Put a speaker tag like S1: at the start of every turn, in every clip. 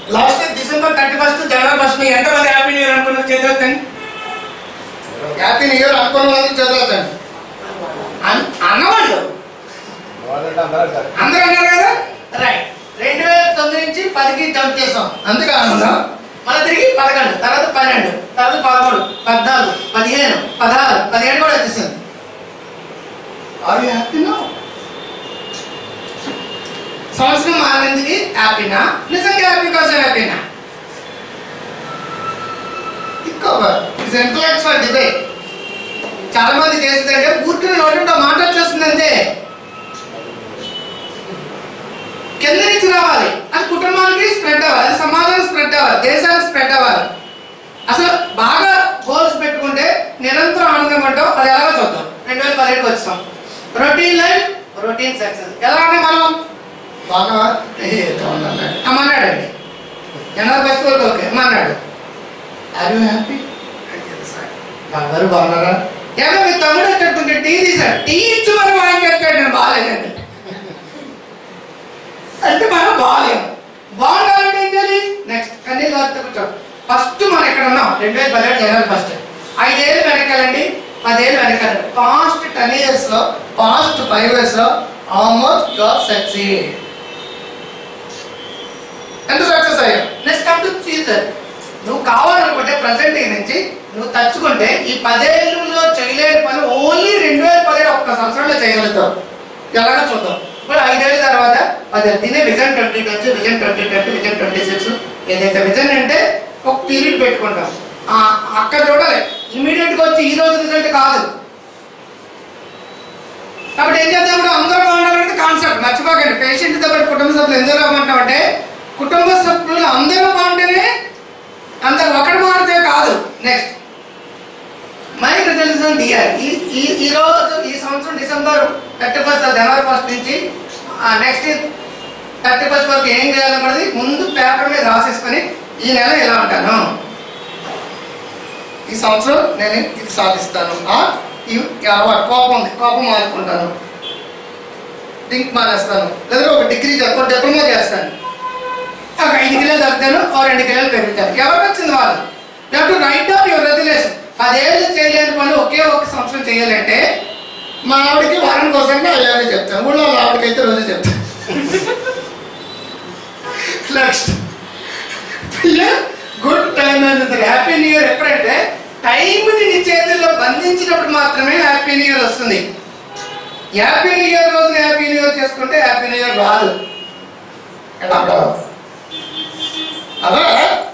S1: Last December thirty first January first మీ ఎంతమంది happy new year అనుకున్నారు చేతులెత్తండి హ్యాపీ న్యూ ఇయర్ అనుకున్న వాళ్ళు చేతులెత్తండి అన్- అన్నవాళ్ళు అందరూ అన్నారు కదా రైట్ రెండు వేల తొమ్మిది నుంచి పదికి జంప్ చేసాం అందుకే ఆనందం మళ్ళీ తిరిగి పదకొండు తర్వాత పన్నెండు తర్వాత పదమూడు పద్నాలుగు పదిహేను పదహారు పదిహేడు కూడా వచ్చేసింది ఆర్ యూ హ్యాపీనా సంవత్సరం మారినందుకు హ్యాపీనా నిజంగా హ్యాపీ కోసం హ్యాపీనా ఇట్స్ ఇంటలెక్ట్స్ ఫర్ డిబేట్ చాలా మంది చేస్తుందంటే ఊరికి నోటితో మాట్లాడుతుంది అంతే కింద నుంచి రావాలి అది కుటుంబానికి స్ప్రెడ్ అవ్వాలి అది సమాజానికి స్ప్రెడ్ అవ్వాలి దేశానికి స్ప్రెడ్ అవ్వాలి అసలు బాగా గోల్స్ పెట్టుకుంటే నిరంతరం ఆనందం అంటాం అది ఎలాగో చూద్దాం రెండు వేల పదిహేడుకి వచ్చాం రొటీన్ లైఫ్ రొటీన్ సక్సెస్ ఎలా అంటే మనం బాగా అమ్మన్నాడండి జనవరి ఫస్ట్ వరకు ఓకే అమ్మన్నాడు ఆర్ యూ హ్యాపీ బాగారు బాగున్నారా ఏమో మీ తమ్ముడు వచ్చేటుంటే టీ తీసాడు టీ ఇచ్చి మనం ఆయన చెప్పాడు నేను బాగాలేదండి అంటే మనం బాగాలేము బాగుండాలంటే ఏం చేయాలి నెక్స్ట్ కన్నీళ్ళు వారితో కూర్చో ఫస్ట్ మనం ఎక్కడ ఉన్నాం రెండు వేల పదిహేడు జనవరి ఫస్ట్ ఐదేళ్ళు వెనకాలండి పదేళ్ళు వెనకాలండి పాస్ట్ టెన్ ఇయర్స్ లో పాస్ట్ ఫైవ్ ఇయర్స్ లో ఆల్మోస్ట్ యువర్ సక్సీడ్ ఎంత సక్సెస్ అయ్యావు నెక్స్ట్ కమ్ టు ఫ్యూచర్ నువ్వు కావాలనుకుంటే ప్రజెంట్ నుంచి నువ్వు తచ్చుకుంటే ఈ పదేళ్ళలో చేయలేని పని ఓన్లీ రెండు వేల పదిహేడు ఒక్క సంవత్సరంలో చేయగలుగుతావు ఎలాగో చూద్దాం ఇప్పుడు ఐదేళ్ళ తర్వాత అది దీనే vision twenty twenty vision twenty twenty vision twenty six ఏదైతే విజన్ అంటే ఒక పీరియడ్ పెట్టుకుంటాం ఆ, అక్కడ చూడాలి ఇమీడియట్ గా వచ్చి ఈ రోజు రిజల్ట్ కాదు కాబట్టి ఏం చేద్దాం ఇప్పుడు అందరూ బాగుండాలంటే కాన్సెప్ట్ మర్చిపోకండి పేషెంట్ తో పాటు కుటుంబ సభ్యులు ఎందుకు రమ్మంటామంటే కుటుంబ సభ్యులు అందరూ బాగుంటేనే అంత ఒకటి మారితే కాదు నెక్స్ట్ మైక్ రిజల్ట్స్ తీయాలి ఈ ఈ ఈ రోజు ఈ సంవత్సరం December thirty first January first నుంచి నెక్స్ట్ థర్టీ ఫస్ట్ వరకు ఏం చేయాలన్నది ముందు పేపర్ మీద రాసేసుకొని ఈ నెల ఎలా ఉంటాను ఈ సంవత్సరం నేను ఇది సాధిస్తాను ఆ, ఈ ఈ అలవాటు కోపం ఉంది కోపం మానుకుంటాను డ్రింక్ మానేస్తాను లేదా ఒక డిగ్రీ ఒక డిప్లొమా చేస్తాను ఒక ఐదు కిలోలు తగ్గుతాను ఓ రెండు కిలోలు పెరుగుతాను ఎవరికి వచ్చింది వాళ్ళు to write down your regulation పదేళ్ళు చేయలేని పని ఒకే ఒక సంవత్సరం చేయాలంటే మా ఆవిడకి వారం కోసం అయ్యానే చెప్తాను ఊళ్ళో వాళ్ళ ఆవిడకి అయితే రోజు చెప్తాను నెక్స్ట్ గుడ్ టైం అనేది హ్యాపీ న్యూ ఇయర్ ఎప్పుడంటే టైంని నీ చేతుల్లో బంధించినప్పుడు మాత్రమే హ్యాపీ న్యూ ఇయర్ వస్తుంది హ్యాపీ న్యూ ఇయర్ రోజున హ్యాపీ న్యూ ఇయర్ చేసుకుంటే హ్యాపీ న్యూ ఇయర్ రాదు ఎలా అంటావు? అలా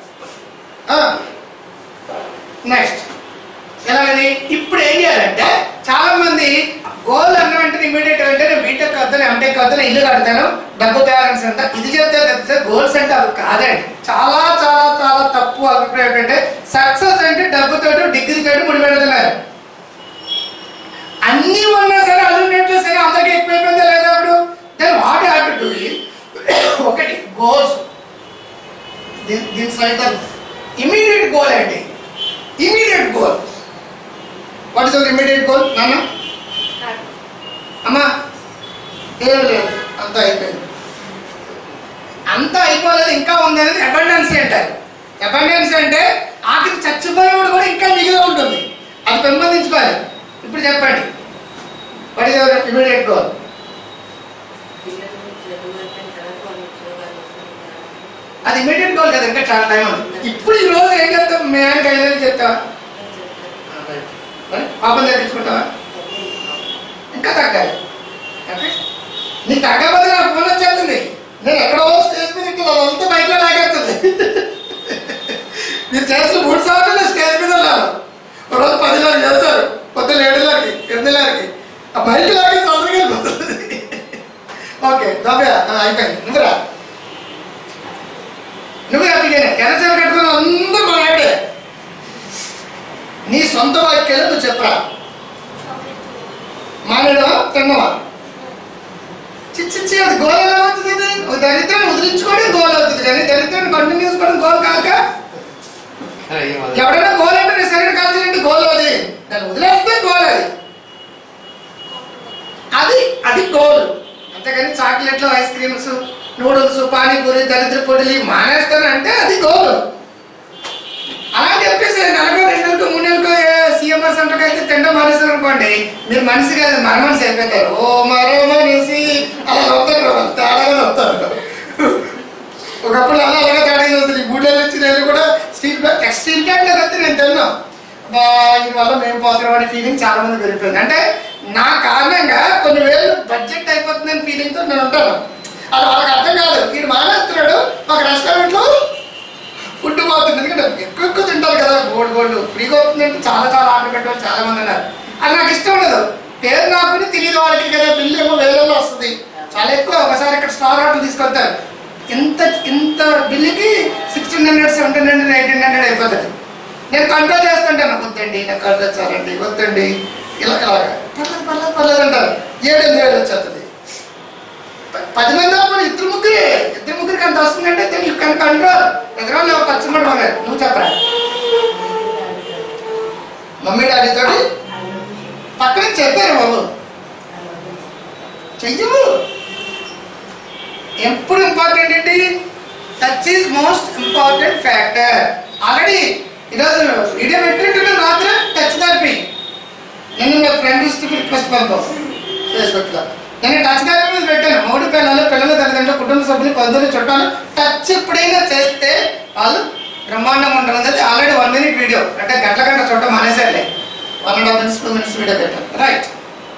S1: నెక్స్ట్ ఎలాగని ఇప్పుడు ఏం చేయాలంటే చాలా మంది గోల్ అన్న వెంటనే ఇమీడియట్ అంటే నేను బీటెక్ వద్దని ఎంటెక్ వద్దని ఇల్లు కడతాను డబ్బు బ్యాలెన్స్ అంతా ఇది చెప్తే తప్పితే గోల్స్ అంటే అవి కాదండి చాలా చాలా చాలా తప్పు అభిప్రాయం ఏంటంటే సక్సెస్ అంటే డబ్బుతోటి డిగ్రీతోటి ముడిపెడుతున్నారు అన్ని ఉన్నా సరే అల్లున్నట్లు సరే అందరికీ ఎక్కువైపోయిందా లేదా అప్పుడు then what have to do ఒకటి గోల్స్ దీని సైడ్ ఇమీడియట్ గోల్ అండి immediate goal what is our immediate goal నాన్న అమ్మా ఏం లేదు అంతా అయిపోయింది అంతా అయిపోలేదు ఇంకా ఉంది అనేది అబండెన్స్ అంటారు అబండెన్స్ అంటే ఆఖరికి చచ్చిపోయేవాడు కూడా ఇంకా మిగిలి ఉంటుంది అది పెంపొందించుకోవాలి ఇప్పుడు చెప్పండి what is our immediate goal
S2: పిల్లలు చదువుతారు తర్వాత వాళ్ళు ఉద్యోగాలు వస్తుంటారు.
S1: అది ఇమీడియట్ గోల్ కదా ఇంకా చాలా టైం ఉంది ఇప్పుడు ఈ రోజు ఏం చెప్తాం మీ ఆయనకి ఐదు చెప్తావా మరి పాపం తెప్పించుకుంటావా ఇంకా తగ్గాలి ఓకే నీకు తగ్గకపోతే నాకు ఫోన్ వచ్చేస్తుంది నేను ఎక్కడో స్టేజ్ మీద ఇంకా అంతా బయటలో లాగేస్తుంది మీరు చేసిన మూడు సార్లు నేను స్టేజ్ మీద ఉన్నాను ఒక రోజు పదిన్నర చేస్తారు పొద్దున్న ఏడున్నరకి ఎనిమిదిన్నరకి ఆ బయట లాగే సంవత్సరం వెళ్ళిపోతుంది ఓకే నవ్వా అయిపోయింది నువ్వురా నువ్వు హ్యాపీగానే ఎర్రచీర కట్టుకుని అందరూ మా ఆవిడే నీ సొంత వాక్యాలు నువ్వు చెప్పరా మానేడవా తిన్నవా చిచ్చి అది గోల్ ఎలా అవుతుంది అది ఒక దరిద్రాన్ని వదిలించుకోవడం గోల్ అవుతుంది కానీ దరిద్రాన్ని కంటిన్యూస్ చేసుకోవడం గోల్ కాక ఎవడైనా గోల్ అంటే నేను సరైన కాల్చినట్టు గోల్ అది దాన్ని వదిలేస్తే గోల్ అది అది అది గోల్ అంతేగాని చాక్లెట్లు ఐస్ క్రీమ్స్ నూడిల్స్ పానీపూరి దరిద్ర పొడిలు ఇవి మానేస్తానంటే అది గోల్ అలా చెప్పేసి నెలకు రెండు నెలలకు మూడు నెలలకు సీఎంఆర్ సెంటర్కి అయితే తిండం మానేస్తారు అనుకోండి మీరు మనిషి కాదు మన మనిషి అయిపోతారు ఓ మరో మనిషి అలా వస్తారు వాళ్ళు, తేడాగా వస్తారు ఒకప్పుడు అలా అలాగే తేడా వస్తుంది ఈ మూడేళ్ళు వచ్చి నేను కూడా స్టీల్ బ్యాగ్ స్టీల్ బ్యాగ్లో వస్తే నేను తిన్నాను బా ఈ వల్ల మేము పోతున్నాం అనే ఫీలింగ్ చాలా మంది పెరిగిపోయింది అంటే నా కారణంగా కొన్ని వేలు బడ్జెట్ అయిపోతుందని ఫీలింగ్తో నేను ఉంటాను అది వాళ్ళకి అర్థం కాదు వీడు మానేస్తున్నాడు ఒక రెస్టారెంట్లో ఫుడ్ పోతుంది ఎందుకంటే ఎక్కువ ఎక్కువ తింటారు కదా గోల్డ్ గోల్డ్ ఫ్రీగా అవుతుందంటే చాలా చాలా ఆర్డర్ పెట్టారు చాలా మంది ఉన్నారు అది నాకు ఇష్టం ఉండదు పేరు నాకుని తెలియదు వాళ్ళకి కదా బిల్లు ఏమో వేలలో వస్తుంది చాలా ఎక్కువ ఒకసారి ఇక్కడ స్టార్ హోటల్ తీసుకొస్తారు ఇంత ఇంత బిల్లుకి sixteen hundred seventeen hundred eighteen hundred అయిపోతుంది నేను కంట్రోల్ చేస్తుంటాను వద్దండి నాకు కంట్రోల్ చాలండి వద్దండి ఇలా ఇలాగా పర్లేదు పర్లేదు పర్లేదు అంటారు ఏడు ఎనిమిది వేలు వచ్చేస్తుంది ప- పది మంది అప్పుడు ఇద్దరు ముగ్గురే ఇద్దరు ముగ్గురికి అంత వస్తుందంటే then you can కంట్రోల్ ఎదురు ఒక కస్టమర్ ఉన్నారు నువ్వు చెప్పరా మమ్మీ డాడీ తోటి పక్కన చెప్పారు బాబు చెయ్యము ఎప్పుడు ఇంపార్టెంట్ ఏంటి touch is most important factor already ఈరోజు వీడియో పెట్టినట్టు రాత్రి టచ్ తప్పి నేను నా ఫ్రెండ్ లిస్ట్కి రిక్వెస్ట్ పంపాను ఫేస్బుక్లో నేను టచ్ దాని మీద పెట్టాను మూడు పిల్లలు పిల్లల తల్లిదండ్రులు కుటుంబ సభ్యులు బంధువులు చుట్టాలు టచ్ ఎప్పుడైనా చేస్తే వాళ్ళు బ్రహ్మాండంగా ఉంటుంది అది ఆల్రెడీ వన్ మినిట్ వీడియో అంటే గంటల గంట చూడటం మానేసారులే one and half minutes two minutes video పెట్టాను రైట్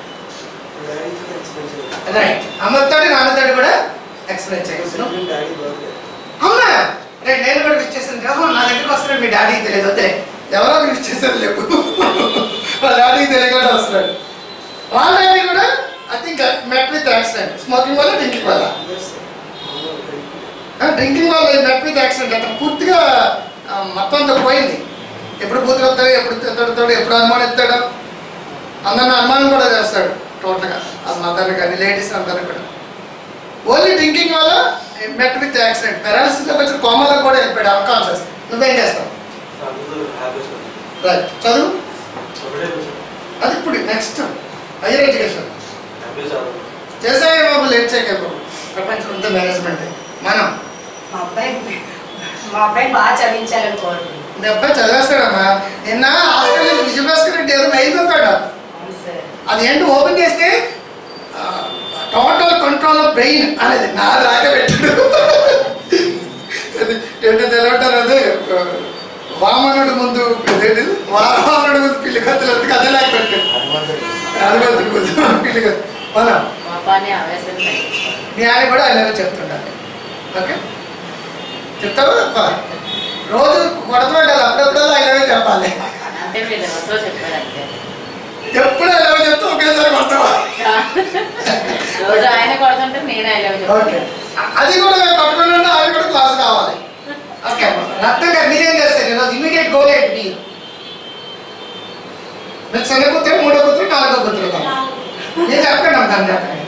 S1: రైట్ అమ్మతోటి నాన్నతోటి కూడా ఎక్స్ప్లెయిన్ చేయొచ్చు అవునా రే నేను కూడా విష్ చేశాను కదా నా దగ్గరికి వస్తున్నాడు మీ డాడీకి తెలియదు వద్దే ఎవరో విష్ చేశారు లేవు వాళ్ళ డాడీకి తెలియకుండా వస్తున్నాడు వాళ్ళ డాడీ కూడా I think met with accident smoking వల్ల డ్రింకింగ్ వల్ల డ్రింకింగ్ వల్ల మెట్ విత్ యాక్సిడెంట్ అతను పూర్తిగా ఆ, మొత్తం అంతా పోయింది ఎప్పుడు బూతులు వస్తాడు ఎప్పుడు తిడతాడు ఎప్పుడు అనుమానం ఎత్తాడు అందరిని అనుమానం కూడా చేస్తాడు టోటల్గా ఆ మదర్ కానీ లేడీస్ అందరిని కూడా ఓన్లీ డ్రింకింగ్ వల్ల మెట్ విత్ యాక్సిడెంట్ పెరాలసిస్లో వచ్చిన కోమలో కూడా వెళ్ళిపోయాడు అన్కాన్షియస్ నువ్వేం చేస్తావు రైట్ చదువు అది ఇప్పుడు నెక్స్ట్ హైయర్ ఎడ్యుకేషన్ చేసావే బాబు లేట్ చేయకే బాబు ప్రపంచం అంతా మేనేజ్మెంట్ మనం
S2: మా అబ్బాయి మా అబ్బాయి బాగా చదివించాలని కోరుకుంటున్నాను
S1: మీ అబ్బాయి చదివేస్తాడమ్మా నిన్న హాస్టల్ విజయభాస్కర్ రెడ్డి ఏదో మెయిల్ పంపాడు
S2: అవును సార్
S1: అది ఏంటి ఓపెన్ చేస్తే టోటల్ కంట్రోల్ ఆఫ్ బ్రెయిన్ అనేది నా రాక పెట్టాడు అది ఏంటో తెలవటారు అది ఆ, వామనుడు ముందు ఏంటి వామనుడు ముందు పిల్లి కత్తులు ఎందుకు అదే లాగా పెట్టాడు హనుమంతుడి ముందు పిల్లి కత్తి మనం
S2: మా అబ్బాయిని ఆవేశం తగ్గించాలి
S1: మీ ఆయన కూడా అలాగే చెప్తుండాలి ఓకే చెప్తావా చెప్పాలి రోజు కొడతాడు కదా అప్పుడప్పుడు ఆయనవే చెప్పాలి
S2: అంటే మీరు ఎవరితో చెప్పారు అంతే
S1: ఎప్పుడు ఎలా చెప్తే ఒకేసారి కొడతావా
S2: రోజు ఆయన కొడుతుంటే నేను ఆయన
S1: ఓకే
S2: చెప్తాను
S1: అది కూడా మేము పట్టుకుంటే ఆయన కూడా క్లాస్ కావాలి ఓకే రత్నం గారు మీరేం చేస్తారు ఈరోజు ఇమీడియట్ గోల్ ఏంటి మీరు మీకు చిన్న కూతురు మూడో కూతురు నాలుగో కూతురు కదా నేను చెప్పండి అమ్మ దాన్ని చెప్పండి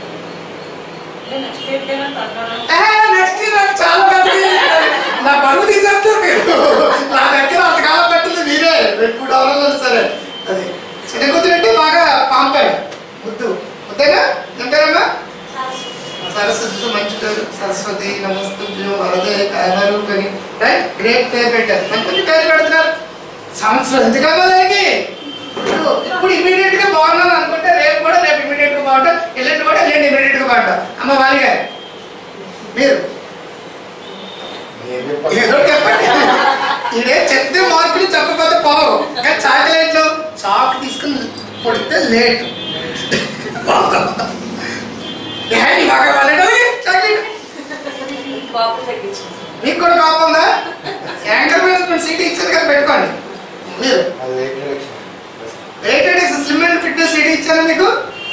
S1: నెక్స్ట్ ఇయర్ చాలా పెద్ద నా పరువు తీసేస్తారు మీరు నా దగ్గర అంతకాలం పెట్టింది మీరే ఎప్పుడు ఎవరన్నా సరే అది చిన్న కూతురు అంటే బాగా పాంపాడు ముద్దు ముద్దగా అంతేనమ్మా సరస్వతి మంచి పేరు సరస్వతి నమస్తుభ్యం వరదే కామరూపని రైట్ గ్రేట్ పేరు పెట్టారు మంచి మంచి పేరు పెడుతున్నారు సంవత్సరం ఎందుకమ్మా దానికి ఇప్పుడు ఇప్పుడు ఇమీడియట్ గా బాగున్నాను అనుకుంటే రేపు కూడా రేపు ఇమీడియట్ గా బాగుంటాం ఎల్లుండి కూడా ఎల్లుండి ఇమీడియట్ గా బాగుంటాం అమ్మ వాలి గారు మీరు ఏదో చెప్పండి ఇదే చెప్తే మార్కులు చెప్పకపోతే పోవు కానీ చాక్లెట్లు చాక్ తీసుకుని కొడితే లేట్ ఏంటి బాగా వాళ్ళంటే చాక్లెట్
S2: బాబు తగ్గించాను
S1: మీకు కూడా కోపం ఉందా యాంకర్ మేనేజ్మెంట్ సీట్ ఇచ్చారు కదా పెట్టుకోండి మీరు weighted slim and fitness seat ఇచ్చాను మీకు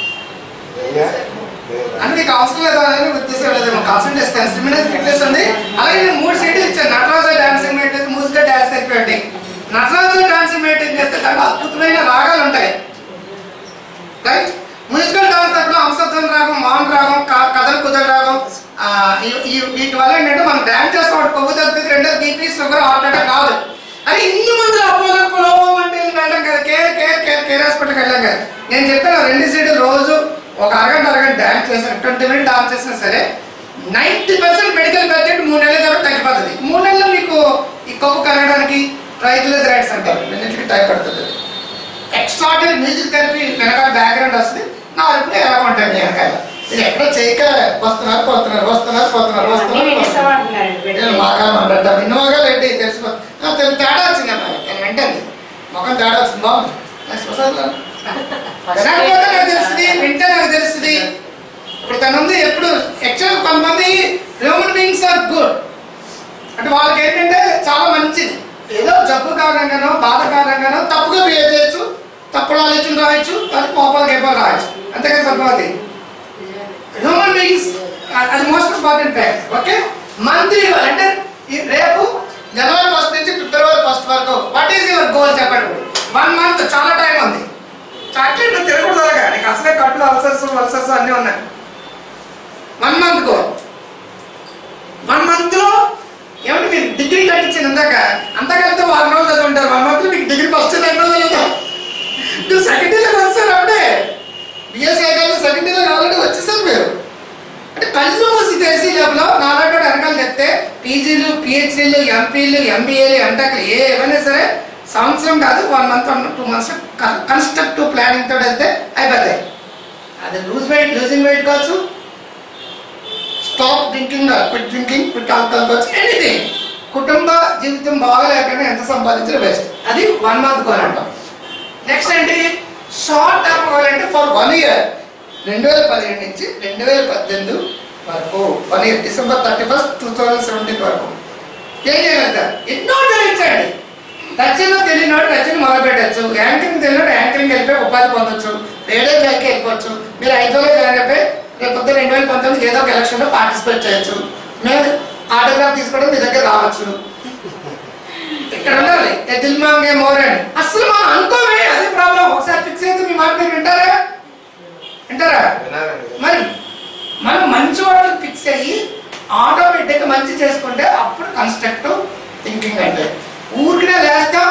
S1: అంటే మీకు అవసరం లేదు అని ఉద్దేశం లేదు కాన్సెంట్ చేస్తాను స్లిమ్ అండ్ ఫిట్నెస్ ఉంది అలాగే నేను మూడు సీట్లు ఇచ్చాను నటరాజ డాన్సింగ్ మెయింటైన్ మూసిగా డాన్స్ అయిపోయింది నటరాజ డాన్సింగ్ మెయింటైన్ చేస్తే దాంట్లో అద్భుతమైన రాగాలు ఉంటాయి రైట్ మ్యూజికల్ డాన్స్ అప్పుడు అంశత్వం రాగం మౌన్ రాగం క- కథలు కుదర రాగం ఆ, ఈ- ఈ- వీటి వల్ల ఏంటంటే మనం డాన్స్ చేస్తాం ఒకటి కొవ్వు తగ్గుతుంది రెండో బీపీ షుగర్ హార్ట్ అటాక్ కాదు అని ఇన్ని మంది అపోలో పొలవం అంటే వెళ్ళి వెళ్ళాం కదా కేర్ కేర్ కేర్ కేర్ హాస్పిటల్కి వెళ్ళాం కదా నేను చెప్పాను రెండు సీట్లు రోజు ఒక అరగంట అరగంట డాన్స్ చేసిన ట్వంటీ మినిట్ డాన్స్ చేసినా సరే నైంటీ పర్సెంట్ మెడికల్ బడ్జెట్ మూడు నెలల తర్వాత తగ్గిపోతుంది మూడు నెలల్లో మీకు ఈ కొవ్వు కరగడానికి రైతులది రైట్స్ అంటారు రెండింటికి టైం పడుతుంది అది ఎక్స్ట్రాడనరీ మ్యూజిక్ థెరపీ వెనకాల బ్యాక్గ్రౌండ్ వస్తుంది నా అరుపులు ఎలా ఉంటాయి మీ వెనకాల ఇది ఎక్కడో చేయక వస్తున్నారు పోతున్నారు వస్తున్నారు పోతున్నారు వస్తున్నారు
S2: నేను
S1: పోతున్నారు.
S2: ఇస్తామంటున్నాడు
S1: నేను మాకాలు అంటారు ఇన్ని మగాలు ఏంటి తెలిసిపో ఆ, తెలు- తేడా వచ్చింది అమ్మాయి నేను వెంటనే ముఖం తేడా వచ్చింది బాగుంది నెక్స్ట్ ఒకసారి రా. వినకపోతే నాకు తెలుస్తుంది వింటే నాకు తెలుస్తుంది ఇప్పుడు తన ఉంది ఎప్పుడు యాక్చువల్ కొంతమంది హ్యూమన్ బీయింగ్స్ ఆర్ గుడ్ అంటే వాళ్ళకి ఏంటంటే చాలా మంచిది ఏదో జబ్బు కారణంగానో బాధ కారణంగానో తప్పుగా బిహేవ్ చేయొచ్చు తప్పుడు ఆలోచన రాయొచ్చు అది కోపాలు గేపాలు రాయొచ్చు అంతేకాదు పద్మావతి హ్యూమన్ బీయింగ్స్ అది most important fact okay monthly అంటే ఈ రేపు జనవరి ఫస్ట్ నుంచి ఫిబ్రవరి ఫస్ట్ వరకు వాట్ ఈస్ యువర్ గోల్ చెప్పండి వన్ మంత్ చాలా టైం ఉంది చాక్లెట్ నువ్వు తినకూడదు అలాగా నీకు అసలే కట్లు అల్సర్స్ అల్సర్స్ అన్నీ ఉన్నాయి one month goal one month లో ఏమంటే మీరు డిగ్రీ కట్టించింది ఇందాక అంతా కలిపితే వారం రోజులు చదువుంటారు వన్ మంత్ లో మీకు డిగ్రీ ఫస్ట్ రెండు రోజులు చదువుతాం నువ్వు సెకండ్ ఇయర్లో వస్తారు అప్పుడే బిఎస్సీ అయితే సెకండ్ ఇయర్లో ఆల్రెడీ వచ్చేసారు మీరు అంటే కళ్ళు మూసి తెలిసి లోపల నాలాంటి వెనకాల చెప్తే పీజీలు పిహెచ్డీలు ఎంపీలు ఎంబీఏలు ఎంటెక్లు ఏమైనా సరే సంవత్సరం కాదు one month one two months constructive planning తోటి వెళ్తే అయిపోతాయి అది లూజ్ వెయిట్ లూజింగ్ వెయిట్ కావచ్చు stop drinking quit drinking quit alcohol కావచ్చు ఎనీథింగ్ కుటుంబ జీవితం బాగలేకుండా ఎంత సంపాదించిన బెస్ట్ అది వన్ మంత్ గోల్ అంటాం నెక్స్ట్ ఏంటి షార్ట్ టర్మ్ గోల్ అంటే ఫర్ వన్ ఇయర్ రెండు వేల పదిహేడు నుంచి రెండు వేల పద్దెనిమిది వరకు one year December thirty first two thousand seventeen వరకు ఏం చేయగలుగుతారు ఎన్నో తెలియచండి రచన తెలియనోడు రచన మొదలు పెట్టచ్చు యాంకరింగ్ తెలియనోడు యాంకరింగ్ వెళ్ళిపోయి ఉపాధి పొందొచ్చు రేడియో జాకి వెళ్ళిపోవచ్చు మీరు ఐదులో జాయిన్ అయిపోయి రేపు పొద్దున్న రెండు వేల పంతొమ్మిది ఏదో ఒక ఎలక్షన్లో పార్టిసిపేట్ చేయొచ్చు మేము ఆటోగ్రాఫ్ తీసుకోవడం మీ దగ్గర రావచ్చు ఇక్కడ ఉండాలి ఎద్దుల మాంగే మోరండి అసలు మనం అనుకోమే అదే ప్రాబ్లం ఒకసారి ఫిక్స్ అయితే మీ మాట మీరు వింటారా వింటారా మరి మనం మంచి వాళ్ళకి ఫిక్స్ అయ్యి ఆటోమేటిక్గా మంచి చేసుకుంటే అప్పుడు కన్స్ట్రక్టివ్ థింకింగ్ అంటే ఊరికనే లేస్తాం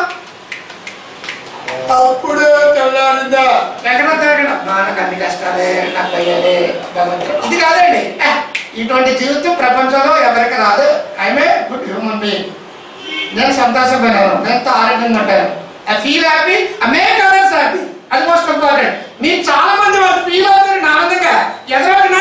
S1: అప్పుడు తెల్లారిందా వెంకటనాథ నాకు అన్ని కష్టాలే నాకు భయాలే భగవంతుడు ఇది కాదండి ఏ, ఇటువంటి జీవితం ప్రపంచంలో ఎవరికి రాదు ఐమే గుడ్ హ్యూమన్ బీయింగ్ నేను సంతోషమైనాను నేను ఆరోగ్యంగా ఉంటాను I feel happy I make others happy అది మోస్ట్ ఇంపార్టెంట్ మీరు చాలా మంది వాళ్ళు ఫీల్ అవుతారు ఆనందంగా ఎదురు